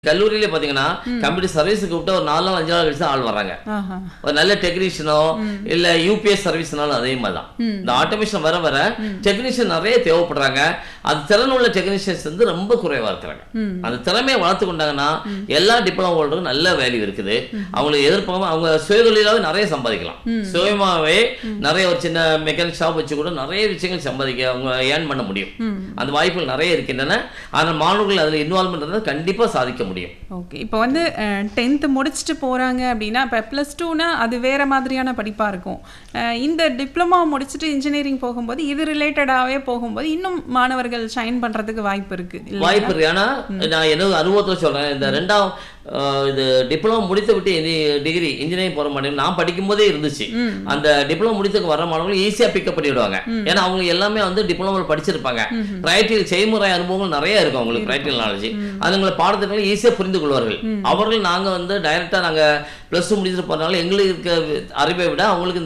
கல்லூரியிலே பாத்தீங்கன்னா computer service கூப்பிட்டு ஒரு நாலு நாள் அஞ்சு நாள் கழிச்சு தான் ஆள் வர்றாங்க ஆஹா. ஒரு நல்ல டெக்னீஷியனோ இல்ல யூபிஎஸ் சர்வீஸ்னாலும் அதே மாதிரி தான் இந்த ஆட்டோமேஷன் வர வர டெக்னீஷியன் நிறைய தேவைப்படுறாங்க அது திறன் உள்ள டெக்னீஷியன்ஸ் வந்து ரொம்ப குறைவா இருக்கிறாங்க அந்த திறமையை வளர்த்து கொண்டாங்கன்னா எல்லா டிப்ளமோ ஹோல்டருக்கும் நல்ல வேல்யூ இருக்குது அவங்களுக்கு எதிர்ப்பாம அவங்க சுயதொழிலாவே நிறைய சம்பாதிக்கலாம் சுயமாவே நிறைய ஒரு சின்ன மெக்கானிக் ஷாப் வச்சு கூட நிறைய விஷயங்கள் சம்பாதிக்க அவங்க ஏர்ன் பண்ண முடியும் அந்த வாய்ப்புகள் நிறைய இருக்கின்றன ஆனால் மாணவர்கள் அதில் இன்வால்மெண்ட் இருந்தால் கண்டிப்பா சாதிக்க முடியும் ஓகே இப்போ வந்து டென்த்து முடிச்சுட்டு போகிறாங்க அப்படின்னா இப்போ ப்ளஸ் டூனா அது வேற மாதிரியான படிப்பாக இருக்கும் அஹ், இந்த டிப்ளமா முடிச்சுட்டு இன்ஜினியரிங் போகும்போது இது ரிலேட்டடாகவே போகும்போது இன்னும் மாணவர்கள் ஷைன் பண்ணுறதுக்கு வாய்ப்பு இருக்குது இல்லை வாய்ப்பு இருக்கு ஏன்னா நான் என்ன அனுபவத்துல சொல்றேன் இந்த ரெண்டாம் அஹ், இது டிப்ளமோ முடித்து விட்டு இனி டிகிரி இன்ஜினியரிங் போற மாட்டேன் நான் படிக்கும் போதே இருந்துச்சு அந்த டிப்ளமோ முடித்துக்கு வர மாணவர்கள் ஈஸியா பிக்கப் பண்ணிடுவாங்க ஏன்னா அவங்க எல்லாமே வந்து டிப்ளமோல படிச்சிருப்பாங்க பிராக்டிகல் செய்முறை அனுபவங்கள் நிறைய இருக்கும் அவங்களுக்கு பிராக்டிகல் நாலேஜ் அதுங்களை பாடத்திட்டங்களை ஈஸியா புரிந்து கொள்வார்கள் அவர்கள் நாங்க வந்து டைரக்டா நாங்க பிளஸ் டூ முடிச்சுட்டு போறதுனால எங்களுக்கு இருக்க அறிவை விட அவங்களுக்கு